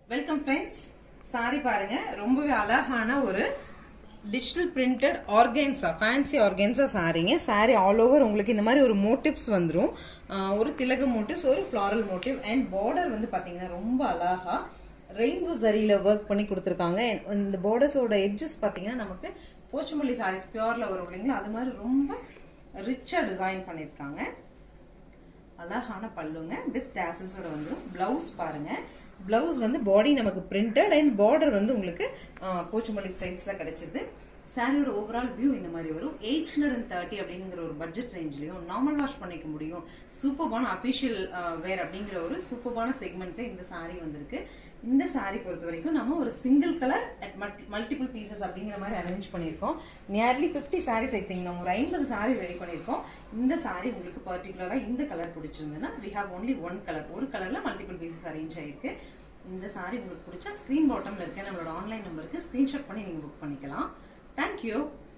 welcome friends sorry பாருங்க ரொம்பவே அழகான ஒரு digital printed organza fancy organza சாரிங்க சாரி ஆல் ஓவர் உங்களுக்கு இந்த மாதிரி ஒரு மோட்டிவ்ஸ் வந்துடும் ஒரு திலக மோட்டிவ்ஸ் ஒரு ஃப்ளாரல் மோட்டிவ் அண்ட் பார்டர் வந்து பாத்தீங்கன்னா ரொம்ப அழகா ரெயின்போ சரியில ஒர்க் பண்ணி கொடுத்துருக்காங்க இந்த பார்டர்ஸோட எட்ஜஸ் பாத்தீங்கன்னா நமக்கு போச்சமல்லி சாரீஸ் பியூர்ல வரும் இல்லைங்களா அது மாதிரி ரொம்ப ரிச்சா டிசைன் பண்ணியிருக்காங்க அழகான பல்லுங்க வித் டேசல்ஸோட வந்துடும் பிளவுஸ் பாருங்க பிளவுஸ் வந்து பாடி நமக்கு பிரிண்டட் அண்ட் பார்டர் வந்து உங்களுக்கு போச்சுமல்லி ஸ்டைல்ஸ்ல கிடைச்சிருது சாரியோட ஓவரால் வியூ இந்த மாதிரி வரும் எயிட் ஹண்ட்ரட் அண்ட் தேர்ட்டி அப்படிங்கிற ஒரு பட்ஜெட் ரேஞ்ச்லயும் நார்மல் வாஷ் பண்ணிக்க முடியும் சூப்பர்பான அஃபிஷியல் வேர் அப்படிங்கிற ஒரு சூப்பர்பான செக்மெண்ட்ல இந்த சாரி வந்திருக்கு இந்த சாரி பொறுத்த வரைக்கும் நம்ம ஒரு single colour at multiple pieces அப்படிங்கிற மாதிரி அரேஞ்ச் பண்ணியிருக்கோம் nearly fifty saris I think நம்ம ஒரு ஐம்பது சாரி ரெடி பண்ணியிருக்கோம் இந்த சாரி உங்களுக்கு பர்டிகுலரா இந்த கலர் பிடிச்சிருந்ததுன்னா we have only one colour ஒரு கலர்ல மல்டிபிள் பீசஸ் அரேஞ்ச் ஆயிருக்கு இந்த சாரி உங்களுக்கு பிடிச்சா ஸ்கிரீன் பாட்டம்ல இருக்க நம்மளோட ஆன்லைன் நம்பருக்கு ஸ்கிரீன்ஷாட் பண்ணி நீங்க புக் பண்ணிக்கலாம் தேங்க்யூ